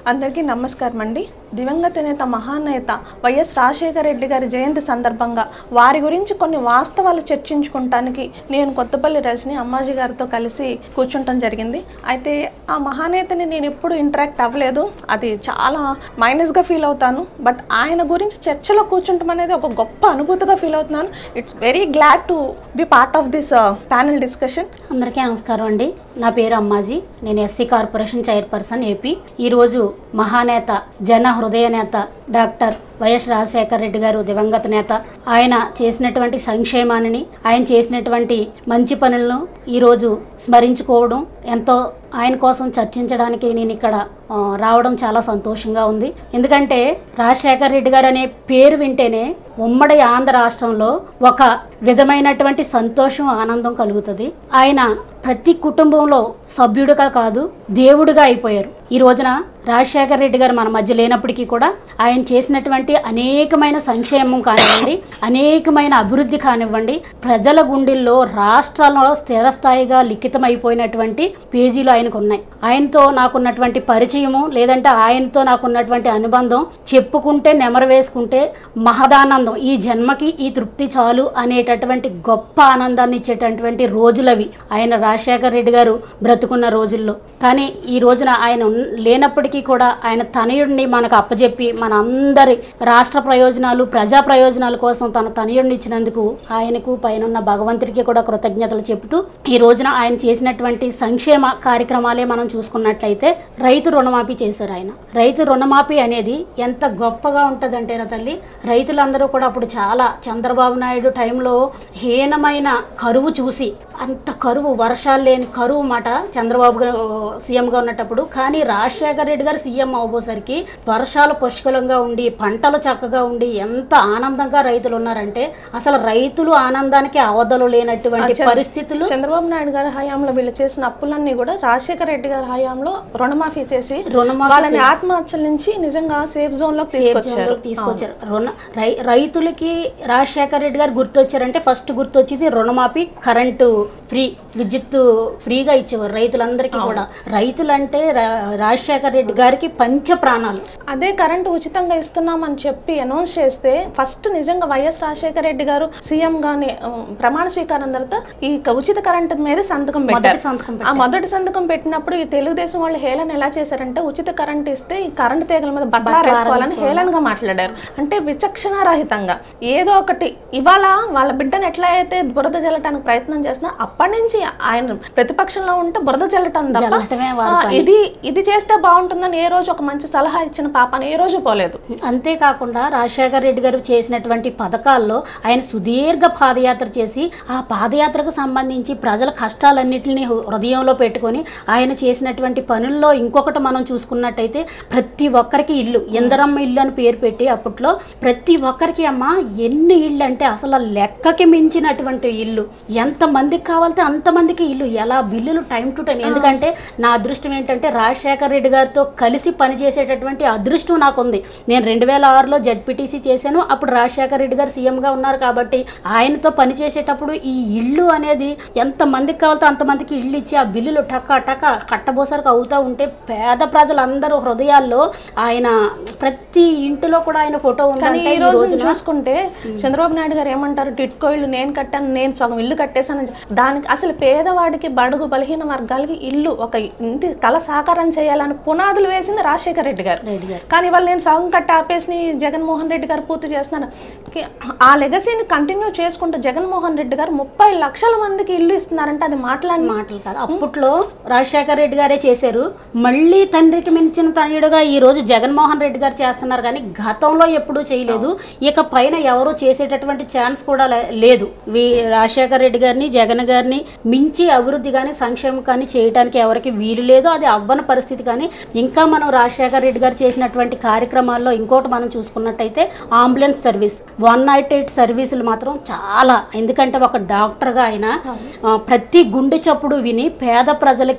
అందరికీ నమస్కారం అండి దివంగత నేత మహానేత వైఎస్ రాజశేఖర రెడ్డి గారి జయంతి సందర్భంగా వారి గురించి కొన్ని వాస్తవాలు చర్చించుకోవటానికి నేను కొత్తపల్లి రజని అమ్మాజీ గారితో కలిసి కూర్చుంటం జరిగింది అయితే ఆ మహానేతని నేను ఎప్పుడు ఇంటరాక్ట్ అవ్వలేదు అది చాలా మైనస్గా ఫీల్ అవుతాను బట్ ఆయన గురించి చర్చలో కూర్చుంటాం అనేది ఒక గొప్ప అనుభూతిగా ఫీల్ అవుతున్నాను it's very glad to be part of this panel discussion అందరికీ నమస్కారం అండి నా పేరు అమ్మాజీ నేను ఎస్సీ కార్పొరేషన్ చైర్పర్సన్ ఏపీ ఈరోజు మహానేత జన హృదయ నేత డాక్టర్ వైఎస్ రాజశేఖర రెడ్డి గారు దివంగత నేత ఆయన చేసినటువంటి సంక్షేమాన్ని ఆయన చేసినటువంటి మంచి పనులను ఈరోజు స్మరించుకోవడం ఎంతో ఆయన కోసం చర్చించడానికి నేను ఇక్కడ ఆ, రావడం చాలా సంతోషంగా ఉంది ఎందుకంటే రాజశేఖర రెడ్డి గారు అనే పేరు వింటేనే ఉమ్మడి ఆంధ్ర రాష్ట్రంలో ఒక విధమైనటువంటి సంతోషం ఆనందం కలుగుతుంది ఆయన ప్రతి కుటుంబంలో సభ్యుడిగా కాదు దేవుడిగా అయిపోయారు ఈ రోజున రాజశేఖర రెడ్డి గారు మన మధ్య లేనప్పటికీ కూడా ఆయన చేసినటువంటి అనేకమైన సంక్షేమం కానివ్వండి అనేకమైన అభివృద్ధి కానివ్వండి ప్రజల గుండెల్లో రాష్ట్రాల్లో స్థిరస్థాయిగా లిఖితమైపోయినటువంటి పేజీలు ఆయనకు ఉన్నాయి ఆయనతో నాకున్నటువంటి పరిచయము లేదంటే ఆయనతో నాకున్నటువంటి అనుబంధం చెప్పుకుంటే నెమరు వేసుకుంటే మహదానందం ఈ జన్మకి ఈ తృప్తి చాలు అనేటటువంటి గొప్ప ఆనందాన్ని ఇచ్చేటటువంటి రోజులవి ఆయన రాజశేఖర రెడ్డి గారు బ్రతుకున్న రోజుల్లో కానీ ఈ రోజున ఆయన ఉన్- లేనప్పటికీ కూడా ఆయన తనయుడిని మనకు అప్పజెప్పి మన అందరి రాష్ట్ర ప్రయోజనాలు ప్రజా ప్రయోజనాల కోసం తన తనయుడిని ఇచ్చినందుకు ఆయనకు పైనున్న భగవంతుడికి కూడా కృతజ్ఞతలు చెబుతూ ఈ రోజున ఆయన చేసినటువంటి సంక్షేమ కార్యక్రమాలే మనం చూసుకున్నట్లయితే రైతు రుణమాఫీ చేశారు ఆయన రైతు రుణమాఫీ అనేది ఎంత గొప్పగా ఉంటుందంటే నా తల్లి రైతులందరూ కూడా అప్పుడు చాలా చంద్రబాబు నాయుడు టైంలో హీనమైన కరువు చూసి అంత కరువు వర్షాలు లేని కరువు మాట చంద్రబాబు గారు సీఎంగా ఉన్నప్పుడు కానీ రాజశేఖర రెడ్డి గారు సీఎం అవ్వబోసరికి వర్షాలు పుష్కలంగా ఉండి పంటలు చక్కగా ఉండి ఎంత ఆనందంగా రైతులు ఉన్నారంటే అసలు రైతులు ఆనందానికి అవధలు లేనటువంటి పరిస్థితులు చంద్రబాబు నాయుడు గారి హయాంలో వీళ్ళు చేసిన అప్పులన్నీ కూడా రాజశేఖర రెడ్డి గారి హయాంలో రుణమాఫీ చేసి రుణమాఫీ వాళ్ళని ఆత్మహత్యల నుంచి నిజంగా సేఫ్ జోన్ లో తీసుకొచ్చారు జోన్లోకి తీసుకొచ్చారు రుణ రై రైతులకి రాజశేఖర రెడ్డి గారు గుర్తొచ్చారంటే ఫస్ట్ గుర్తొచ్చేది రుణమాఫీ కరెంటు ఫ్రీ విద్యుత్ ఫ్రీగా ఇచ్చేవారు రైతులందరికీ కూడా రైతులంటే రా- రాజశేఖర రెడ్డి గారికి పంచ ప్రాణాలు అదే కరెంటు ఉచితంగా ఇస్తున్నామని చెప్పి అనౌన్స్ చేస్తే ఫస్ట్ నిజంగా వైఎస్ రాజశేఖర రెడ్డి గారు సీఎం గాని ఆ, ప్రమాణ స్వీకారం తర్వాత ఈ క- ఉచిత కరెంటు మీద సంతకం మొదటి పెట్టారు సంతకం ఆ మొదటి సంతకం పెట్టినప్పుడు ఈ తెలుగుదేశం వాళ్ళు హేళన ఎలా చేశారంటే ఉచిత కరెంట్ ఇస్తే ఈ కరెంట్ తీగల మీద బట్టలు వేసుకోవాలని హేళనగా మాట్లాడారు అంటే విచక్షణారహితంగా ఏదో ఒకటి ఇవాళ వాళ్ళ బిడ్డను ఎట్లా అయితే బురద జల్లటానికి ప్రయత్నం చేస్తున్నా అప్పటి నుంచి ఆయన ప్రతిపక్షంలో ఉంటే బురద జల్లటం తప్ప జల్లటమే వారి ఆ, ఇది ఇది చేస్తే బాగుంటుందని ఏ రోజు ఒక మంచి సలహా ఇచ్చిన పాపని ఏ రోజు పోలేదు అంతేకాకుండా రాజశేఖర రెడ్డి గారు చేసినటువంటి పథకాల్లో ఆయన సుదీర్ఘ పాదయాత్ర చేసి ఆ పాదయాత్రకు సంబంధించి ప్రజల కష్టాలన్నింటినీ హృ- హృదయంలో పెట్టుకొని ఆయన చేసినటువంటి పనుల్లో ఇంకొకటి మనం చూసుకున్నట్టయితే ప్రతి ఒక్కరికి ఇల్లు ఎందరమ్మ ఇల్లు అని పేరు పెట్టి అప్పట్లో ప్రతి ఒక్కరికి అమ్మ ఎన్ని ఇళ్ళు అంటే అసలు లెక్కకి మించినటువంటి ఇల్లు ఎంతమందికి కావాలితే అంతమందికి ఇల్లు ఎలా బిల్లులు టైం టు టైం ఎందుకంటే నా అదృష్టం ఏంటంటే రాజశేఖర రెడ్డి గారితో కలిసి పనిచేసేటటువంటి అదృష్టం నాకు ఉంది నేను రెండు వేల ఆరులో జడ్పీటీసీ చేశాను అప్పుడు రాజశేఖర రెడ్డి గారు సీఎంగా ఉన్నారు కాబట్టి ఆయనతో పనిచేసేటప్పుడు ఈ ఇల్లు అనేది ఎంతమందికి కావాలితే అంతమందికి ఇల్లు ఇచ్చి ఆ బిల్లులు టక టక కట్టబోసరికి అవుతూ ఉంటే పేద ప్రజలందరూ హృదయాల్లో ఆయన ప్రతి ఇంటిలో కూడా ఆయన ఫోటో కానీ ఉందంటే ఈ రోజు చూసుకుంటే చంద్రబాబు నాయుడు గారు ఏమంటారు టిట్కో ఇల్లు నేను కట్టాను నేను సగం ఇల్లు కట్టేశాను దానికి అసలు పేదవాడికి బడుగు బలహీన వర్గాలకి ఇల్లు ఒక ఇంటి కళ సాకారం చేయాలని పునాదులు వేసింది రాజశేఖర రెడ్డి గారు రెడ్డి గారు కానీ వాళ్ళు నేను సగం కట్టి ఆపేసి జగన్మోహన్ రెడ్డి గారు పూర్తి చేస్తున్నాను కి- ఆ లెగసీని కంటిన్యూ చేసుకుంటూ జగన్మోహన్ రెడ్డి గారు ముప్పై లక్షల మందికి ఇల్లు ఇస్తున్నారంటే అది మాట్లాడి మాటలు కాదు అప్పట్లో రాజశేఖర రెడ్డి గారే చేశారు మళ్ళీ తండ్రికి మించిన తనయుడుగా ఈ రోజు జగన్మోహన్ రెడ్డి గారు చేస్తున్నారు కానీ గతంలో ఎప్పుడూ చేయలేదు ఇక పైన ఎవరు చేసేటటువంటి ఛాన్స్ కూడా లే- లేదు వీ- రాజశేఖర రెడ్డి గారిని జగన్ గారిని మించి అభివృద్ధి కానీ సంక్షేమం కానీ చేయడానికి ఎవరికి వీలు లేదు అది అవ్వని పరిస్థితి కానీ ఇంకా మనం రాజశేఖర రెడ్డి గారు చేసినటువంటి కార్యక్రమాల్లో ఇంకోటి మనం చూసుకున్నట్టయితే ambulance service one naught eight సర్వీసులు మాత్రం చాలా ఎందుకంటే ఒక డాక్టర్గా ఆయన ఆ, ప్రతి గుండె చప్పుడు విని పేద ప్రజలకి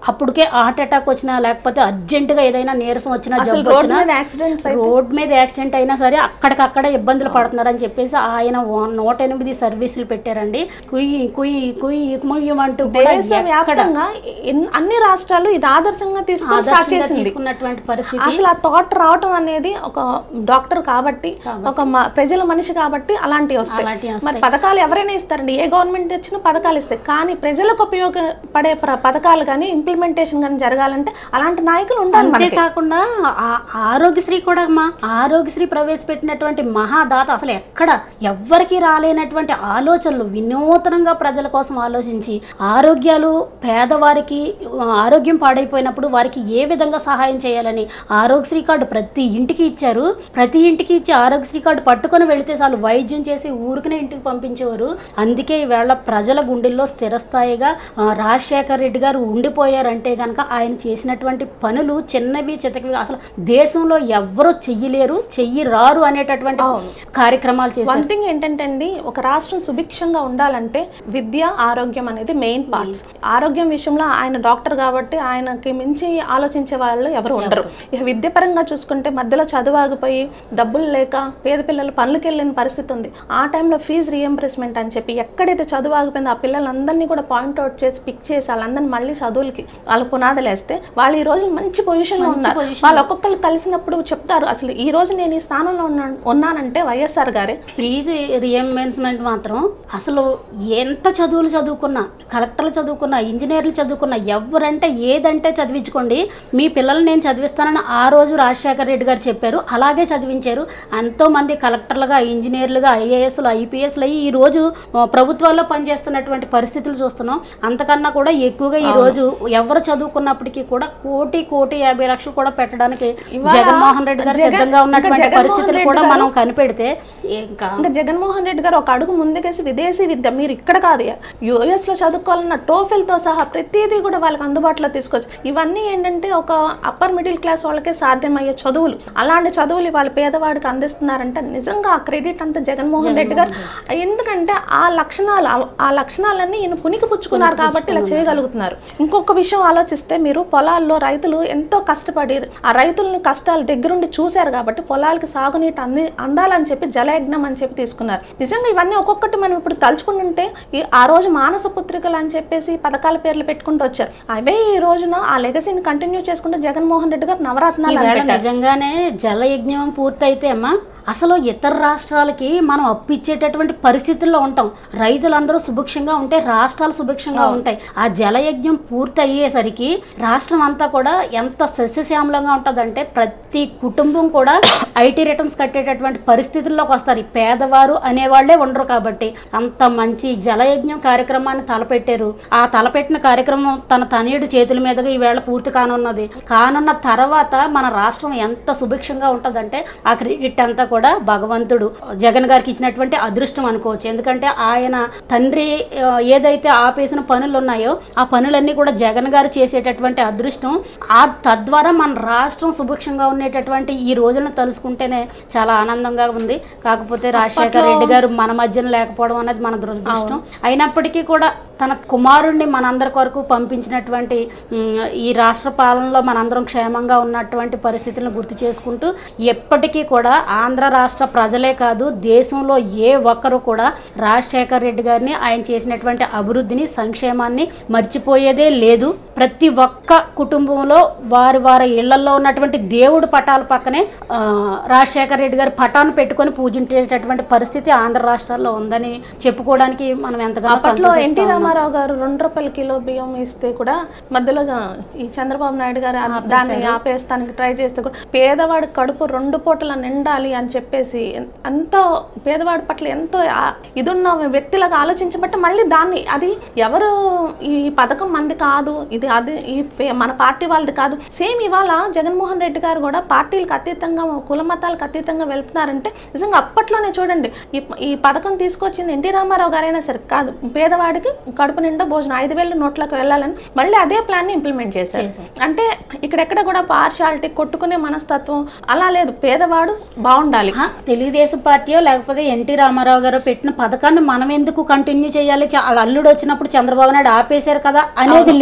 అప్పటికే హార్ట్ అటాక్ వచ్చినా లేకపోతే అర్జెంటుగా ఏదైనా నీరసం వచ్చినా అసలు జబ్బు రోడ్డు వచ్చినా మీద యాక్సిడెంట్స్ అయితే రోడ్ మీద యాక్సిడెంట్ అయినా సరే అక్కడికక్కడే ఇబ్బందులు పడుతున్నారని చెప్పేసి ఆయన వన్- నూట ఎనిమిది సర్వీసులు పెట్టారండి కుయ్యి కుయ్యి కుయ్యి కుయ్యి అంటూ కూడా ఎక్కడ దేశవ్యాప్తంగా ఎన్- అన్ని రాష్ట్రాలు ఇది ఆదర్శంగా తీసుకొని స్టార్ట్ ఆదర్శంగా చేసింది తీసుకున్నటువంటి పరిస్థితి అసలు ఆ థాట్ రావటం అనేది ఒక డాక్టర్ కాబట్టి ఒక మ- ప్రజల మనిషి కాబట్టి అలాంటివి వస్తాయి అలాంటివి మరి పథకాలు ఎవరైనా ఇస్తారండి ఏ గవర్నమెంట్ ఇచ్చినా పథకాలు ఇస్తాయి కానీ ప్రజలకు ఉపయోగపడే ప్ర- పథకాలు కానీ ఇంప్లిమెంటేషన్ కానీ జరగాలంటే అలాంటి నాయకులు ఉండాలి మనకి అంతేకాకుండా ఆ- ఆరోగ్యశ్రీ కూడా అమ్మా ఆరోగ్యశ్రీ ప్రవేశపెట్టినటువంటి మహాదాత అసలు ఎక్కడ ఎవ్వరికి రాలేనటువంటి ఆలోచనలు వినూతనంగా ప్రజల కోసం ఆలోచించి ఆరోగ్యాలు పేదవారికి ఆ, ఆరోగ్యం పాడైపోయినప్పుడు వారికి ఏ విధంగా సహాయం చేయాలని ఆరోగ్యశ్రీ కార్డు ప్రతి ఇంటికి ఇచ్చారు ప్రతి ఇంటికి ఇచ్చి ఆరోగ్యశ్రీ కార్డు పట్టుకొని వెళితే చాలు వైద్యం చేసి ఊరికనే ఇంటికి పంపించేవారు అందుకే ఈవేళ ప్రజల గుండెల్లో స్థిరస్థాయిగా ఆ, రాజశేఖర్ రెడ్డి గారు ఉండిపోయారంటే కనుక ఆయన చేసినటువంటి పనులు చిన్నవి చితకవి అసలు దేశంలో ఎవ్వరూ చెయ్యలేరు చెయ్యి రారు అనేటటువంటి కార్యక్రమాలు చేశారు వన్ థింగ్ ఏంటంటే అండి ఒక రాష్ట్రం సుభిక్షంగా ఉండాలంటే విద్య ఆరోగ్యం అనేది మెయిన్ పార్ట్స్ ఆరోగ్యం విషయంలో ఆయన డాక్టర్ కాబట్టి ఆయనకి మించి ఆలోచించే వాళ్ళు ఎవరు ఉండరు ఇక విద్య పరంగా చూసుకుంటే మధ్యలో చదువు ఆగిపోయి డబ్బులు లేక పేద పిల్లలు పనులకు వెళ్ళిన పరిస్థితి ఉంది ఆ టైంలో ఫీజు రియంబర్స్మెంట్ అని చెప్పి ఎక్కడైతే చదువు ఆగిపోయిందో ఆ పిల్లలందరినీ కూడా పాయింట్ అవుట్ చేసి పిక్ చేసి వాళ్ళందరినీ మళ్ళీ చదువులకి వాళ్ళ పునాదులు వేస్తే వాళ్ళు ఈ రోజు మంచి పొజిషన్లో ఉన్నారు వాళ్ళు ఒక్కొక్కరు కలిసినప్పుడు చెప్తారు అసలు ఈ రోజు నేను ఈ స్థానంలో ఉన్నా ఉన్నానంటే వైఎస్ఆర్ గారే ఫీజు రియంబర్స్మెంట్ మాత్రం అసలు ఎంత చదువులు చదువుకున్నా కలెక్టర్లు చదువుకున్నా ఇంజనీర్లు చదువుకున్నా ఎవరంటే ఏదంటే చదివించుకోండి మీ పిల్లల్ని నేను చదివిస్తానని ఆ రోజు రాజశేఖర రెడ్డి గారు చెప్పారు అలాగే చదివించారు ఎంతోమంది కలెక్టర్లుగా ఇంజనీర్లుగా ఐఏఎస్లు ఐపీఎస్లు అయ్యి ఈ రోజు ఆ, ప్రభుత్వాల్లో పనిచేస్తున్నటువంటి పరిస్థితులు చూస్తున్నాం అంతకన్నా కూడా ఎక్కువగా ఈ రోజు ఎవరు చదువుకున్నప్పటికీ కూడా కోటి కోటి యాభై లక్షలు కూడా పెట్టడానికి జగన్మోహన్ రెడ్డి గారు జగన్- సిద్ధంగా ఉన్నటువంటి ఇంకా జగన్మోహన్ పరిస్థితులు రెడ్డి కూడా గారు- మనం కనిపెడితే ఇంకా ఇంకా జగన్మోహన్ రెడ్డి గారు ఒక అడుగు ముందుకేసి విదేశీ విద్య మీరు ఇక్కడ కాదు యుఎస్ లో చదువుకోవాలన్న TOEFL తో సహా ప్రతిదీ కూడా వాళ్ళకి అందుబాటులో తీసుకొచ్చు ఇవన్నీ ఏంటంటే ఒక అప్పర్ మిడిల్ క్లాస్ వాళ్ళకే సాధ్యమయ్యే చదువులు అలాంటి చదువులు వాళ్ళ పేదవాడికి అందిస్తున్నారంటే నిజంగా ఆ క్రెడిట్ అంతా జగన్మోహన్ రెడ్డి గారు ఎందుకంటే ఆ లక్షణాలు ఆ- ఆ లక్షణాలన్నీ ఈయన పునికి పుచ్చుకున్నారు కాబట్టి ఇలా చేయగలుగుతున్నారు ఇంకొక విషయం ఆలోచిస్తే మీరు పొలాల్లో రైతులు ఎంతో కష్టపడి ఆ రైతులని కష్టాలు దగ్గరుండి చూశారు కాబట్టి పొలాలకి సాగునీటి అంది అందాలని చెప్పి జలయజ్ఞం అని చెప్పి తీసుకున్నారు నిజంగా ఇవన్నీ ఒక్కొక్కటి మనం ఇప్పుడు తలుచుకుంటుంటే ఈ ఆ రోజు మానస పుత్రికలు అని చెప్పేసి పథకాల పేర్లు పెట్టుకుంటూ వచ్చారు అవే ఈ రోజున ఆ లెగసీని కంటిన్యూ చేసుకుంటూ జగన్మోహన్ రెడ్డి గారు నవరత్నాలు అని ఈవేళ పెట్టారు. నిజంగానే జలయజ్ఞం పూర్తయితే అమ్మా అసలు ఇతర రాష్ట్రాలకి మనం అప్పు ఇచ్చేటటువంటి పరిస్థితుల్లో ఉంటాం రైతులందరూ సుభిక్షంగా ఉంటే రాష్ట్రాలు సుభిక్షంగా ఉంటాయి ఆ జలయజ్ఞం పూర్తి అయ్యేసరికి రాష్ట్రం అంతా కూడా ఎంత సస్యశ్యామలంగా ఉంటుందంటే ప్రతి కుటుంబం కూడా ఐటీ రిటర్న్స్ కట్టేటటువంటి పరిస్థితుల్లోకి వస్తారు ఈ పేదవారు అనేవాళ్లే ఉండరు కాబట్టి అంత మంచి జలయజ్ఞం కార్యక్రమాన్ని తలపెట్టారు ఆ తలపెట్టిన కార్యక్రమం తన తనయుడు చేతుల మీదుగా ఈవేళ పూర్తి కానున్నది కానున్న తర్వాత మన రాష్ట్రం ఎంత సుభిక్షంగా ఉంటుందంటే ఆ క్రెడిట్ అంతా కూడా భగవంతుడు జగన్ గారికి ఇచ్చినటువంటి అదృష్టం అనుకోవచ్చు ఎందుకంటే ఆయన తండ్రి ఆ, ఏదైతే ఆపేసిన పనులు ఉన్నాయో ఆ పనులన్నీ కూడా జగన్ గారు చేసేటటువంటి అదృష్టం ఆ తద్వారా మన రాష్ట్రం సుభిక్షంగా ఉండేటటువంటి ఈ రోజులను తలుసుకుంటేనే చాలా ఆనందంగా ఉంది కాకపోతే రాజశేఖర రెడ్డి గారు మన మధ్యన లేకపోవడం అనేది మన దురదృష్టం అయినప్పటికీ కూడా తన కుమారుణ్ణి మనందరి కొరకు పంపించినటువంటి ఉమ్, ఈ రాష్ట్ర పాలనలో మనందరం క్షేమంగా ఉన్నటువంటి పరిస్థితులను గుర్తు చేసుకుంటూ ఎప్పటికీ కూడా ఆంధ్ర రాష్ట్ర ప్రజలే కాదు దేశంలో ఏ ఒక్కరు కూడా రాజశేఖర రెడ్డి గారిని ఆయన చేసినటువంటి అభివృద్ధిని సంక్షేమాన్ని మర్చిపోయేదే లేదు ప్రతి ఒక్క కుటుంబంలో వారి వారి ఇళ్లలో ఉన్నటువంటి దేవుడు పటాల పక్కనే ఆ, రాజశేఖర రెడ్డి గారి పటాన్ని పెట్టుకొని పూజించేటటువంటి పరిస్థితి ఆంధ్ర రాష్ట్రాల్లో ఉందని చెప్పుకోవడానికి మనం ఎంతగానో అప్పట్లో ఎన్టీ సంతోషిస్తాం రామారావు గారు రెండు రూపాయల కిలో బియ్యం ఇస్తే కూడా మధ్యలో జ- ఈ చంద్రబాబు నాయుడు గారు ఆ దాన్ని ఆపేస్తానికి ట్రై చేస్తే కూడా పేదవాడి కడుపు రెండు పూటల నిండాలి అని చెప్పేసి ఎంతో పేదవాడి పట్ల ఎంతో ఆ- ఇదున్న వ్యక్తిలాగా ఆలోచించబట్టి మళ్ళీ దాన్ని అది ఎవరు ఈ పథకం మంది కాదు ఇది అది ఈ పే- మన పార్టీ వాళ్ళది కాదు సేమ్ ఇవాళ జగన్మోహన్ రెడ్డి గారు కూడా పార్టీలకు అతీతంగా కుల మతాలకు అతీతంగా వెళ్తున్నారంటే నిజంగా అప్పట్లోనే చూడండి ఈ ఈ పథకం తీసుకొచ్చింది ఎన్టీ రామారావు గారైనా సరే కాదు పేదవాడికి కడుపు నిండా భోజనం ఐదు వేలు నోట్లోకి వెళ్ళాలని మళ్ళీ అదే ప్లాన్ ని ఇంప్లిమెంట్ చేశారు చేశారు. అంటే ఇక్కడెక్కడ కూడా పార్షాలిటీ కొట్టుకునే మనస్తత్వం అలా లేదు పేదవాడు బాగుండాలి ఆ, తెలుగుదేశం పార్టీయో లేకపోతే ఎన్టీ రామారావు గారు పెట్టిన పథకాన్ని మనం ఎందుకు కంటిన్యూ చేయాలి చ- వాళ్ళ అల్లుడు వచ్చినప్పుడు చంద్రబాబు నాయుడు ఆపేశారు కదా అనేది లేదు లేదు.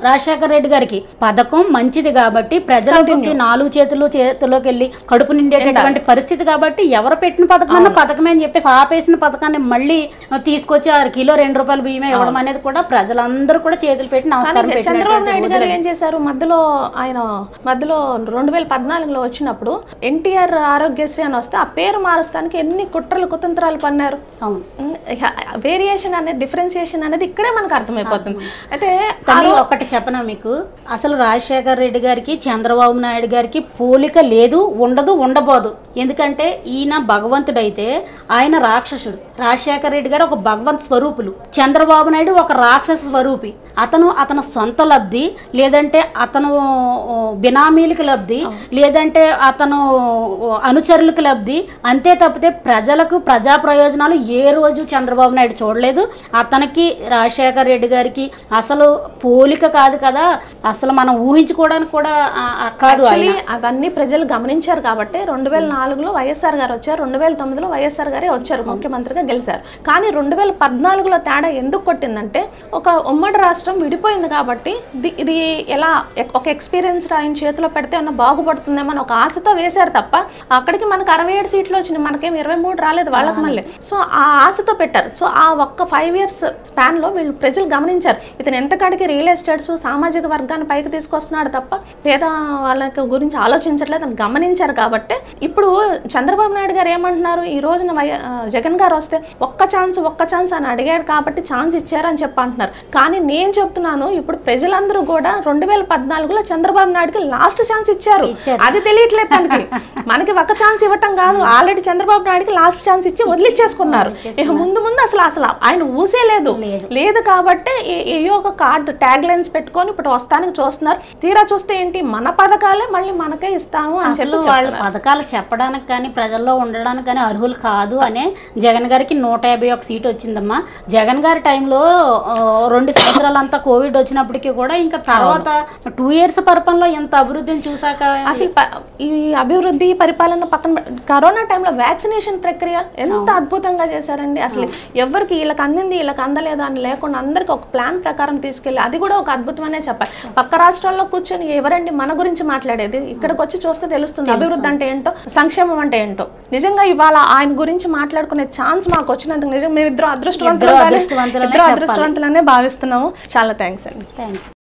రాజశేఖర రెడ్డి గారికి పథకం మంచిది కాబట్టి ప్రజల బుద్ధి నాలుగు చేతులు చేతిలోకి వెళ్ళి కడుపు నిండేటటువంటి పరిస్థితి కాబట్టి ఎవరు పెట్టిన పథకం అన్న పథకమే అని చెప్పేసి ఆపేసిన పథకాన్ని మళ్ళీ తీసుకొచ్చి ఆరు కిలో రెండు రూపాయలు బియ్యమే ఇవ్వడం అనేది కూడా ప్రజలందరూ కూడా చేతులు పెట్టి నమస్కారం కానీ చంద్రబాబు పెట్టినటువంటి నాయుడు గారు ఏం చేశారు మధ్యలో ఆయన మధ్యలో రెండు వేల పద్నాలుగులో వచ్చినప్పుడు ఎన్టీఆర్ ఆరోగ్యశ్రీ అని వస్తే ఆ పేరు మారుస్తానికి ఎన్ని కుట్రలు కుతంత్రాలు పన్నారు అవును వేరియేషన్ అనేది డిఫరెన్సియేషన్ అనేది ఇక్కడే మనకు అర్థమైపోతుంది అయితే తల్లి ఒకటి చెప్పనా మీకు అసలు రాజశేఖర్ రెడ్డి గారికి చంద్రబాబు నాయుడు గారికి పోలిక లేదు ఉండదు ఉండబోదు ఎందుకంటే ఈయన భగవంతుడైతే ఆయన రాక్షసుడు రాజశేఖర్ రెడ్డి గారు ఒక భగవంత్ స్వరూపులు చంద్రబాబు నాయుడు ఒక రాక్షస స్వరూపి అతను అతని సొంత లబ్ధి లేదంటే అతను ఓ, బినామీలకు లబ్ధి లేదంటే అతను ఓ, అనుచరులకు లబ్ధి అంతే తప్పితే ప్రజలకు ప్రజా ప్రయోజనాలు ఏ రోజు చంద్రబాబు నాయుడు చూడలేదు అతనికి రాజశేఖర్ రెడ్డి గారికి అసలు పోలిక కాదు కదా అసలు మనం ఊహించుకోవడానికి కూడా ఆ, ఆ కాదు ఆయన యాక్చువల్లీ అవన్నీ ప్రజలు గమనించారు కాబట్టి రెండు వేల నాలుగులో వైఎస్ఆర్ గారు వచ్చారు రెండు వేల తొమ్మిదిలో వైఎస్ఆర్ గారే వచ్చారు ముఖ్యమంత్రిగా గెలిచారు కానీ రెండు వేల పద్నాలుగులో తేడా ఎందుకు కొట్టిందంటే ఒక ఉమ్మడి రాష్ట్రం విడిపోయింది కాబట్టి ది- ఇది ఎలా ఎక్- ఒక ఎక్స్పీరియన్స్ ఆయన చేతిలో పెడితే ఏమన్నా బాగుపడుతుందేమో అని ఒక ఆశతో వేశారు తప్ప అక్కడికి మనకు అరవై ఏడు సీట్లు వచ్చినాయి మనకేం ఇరవై మూడు రాలేదు వాళ్ళకి మళ్ళీ సో ఆ ఆశతో పెట్టారు సో ఆ ఒక్క ఫైవ్ ఇయర్స్ స్పాన్ లో వీళ్ళు ప్రజలు గమనించారు ఇతను ఎంతకాడికి రియల్ ఎస్టేట్స్ సామాజిక వర్గాన్ని పైకి తీసుకొస్తున్నాడు తప్ప పేద వాళ్ళకి గురించి ఆలోచించట్లేదు అని గమనించారు కాబట్టి ఇప్పుడు చంద్రబాబు నాయుడు గారు ఏమంటున్నారు ఈ రోజున వై- ఆ, జగన్ గారు వస్తే ఒక్క ఛాన్స్ ఒక్క ఛాన్స్ అని అడిగాడు కాబట్టి ఛాన్స్ ఇచ్చారు అని చెప్పి అంటున్నారు కానీ నేను చెప్తున్నాను ఇప్పుడు ప్రజలందరూ కూడా రెండు వేల పద్నాలుగులో చంద్రబాబు నాయుడుకి లాస్ట్ ఛాన్స్ ఇచ్చారు ఇచ్చారు. అది తెలియట్లేదు తనకి మనకి ఒక ఛాన్స్ ఇవ్వటం కాదు ఆల్రెడీ చంద్రబాబు నాయుడుకి లాస్ట్ ఛాన్స్ ఇచ్చి వదిలిచ్చేసుకున్నారు ఇక ముందు ముందు అసలు అసలు ఆయన ఊసే లేదు లేదు. లేదు కాబట్టి ఏ- ఏయో ఒక కార్డ్ ట్యాగ్ లైన్స్ పెట్టుకొని ఇప్పుడు వస్తానికి చూస్తున్నారు తీరా చూస్తే ఏంటి మన పథకాలే మళ్ళీ మనకే ఇస్తాము అని అసలు చెప్పి వాళ్ళ పథకాలు చెప్పడానికి కానీ ప్రజల్లో ఉండడానికి కానీ అర్హులు కాదు అనే జగన్ గారికి నూట యాభై ఒక సీట్ వచ్చిందమ్మా జగన్ గారి టైంలో ఆ, రెండు సంవత్సరాలంతా కోవిడ్ వచ్చినప్పటికీ కూడా ఇంకా తర్వాత టూ ఇయర్స్ పరిపాలనలో ఎంత అభివృద్ధిని చూసాక అసలు ప- ఈ అభివృద్ధి పరిపాలన పక్కన పె- కరోనా టైంలో వ్యాక్సినేషన్ ప్రక్రియ ఎంత అద్భుతంగా చేశారండి అసలు ఎవరికి వీళ్ళకి అందింది వీళ్ళకి అందలేదు అని లేకుండా అందరికి ఒక ప్లాన్ ప్రకారం తీసుకెళ్ళి అది కూడా ఒక అద్భుతమనే చెప్పాలి పక్క రాష్ట్రాల్లో కూర్చొని ఎవరండి మన గురించి మాట్లాడేది ఇక్కడికి వచ్చి చూస్తే తెలుస్తుంది అభివృద్ధి అంటే ఏంటో సంక్షేమం అంటే ఏంటో నిజంగా ఇవాళ ఆయన గురించి మాట్లాడుకునే ఛాన్స్ మాకు వచ్చినందుకు నిజం మేము ఇద్దరు అదృష్టవంతులు ఇద్దరు అదృష్టవంతులనే ఇద్దరు చెప్పాలి. అదృష్టవంతులనే భావిస్తున్నాము చాలా థ్యాంక్స్ అండి థ్యాంక్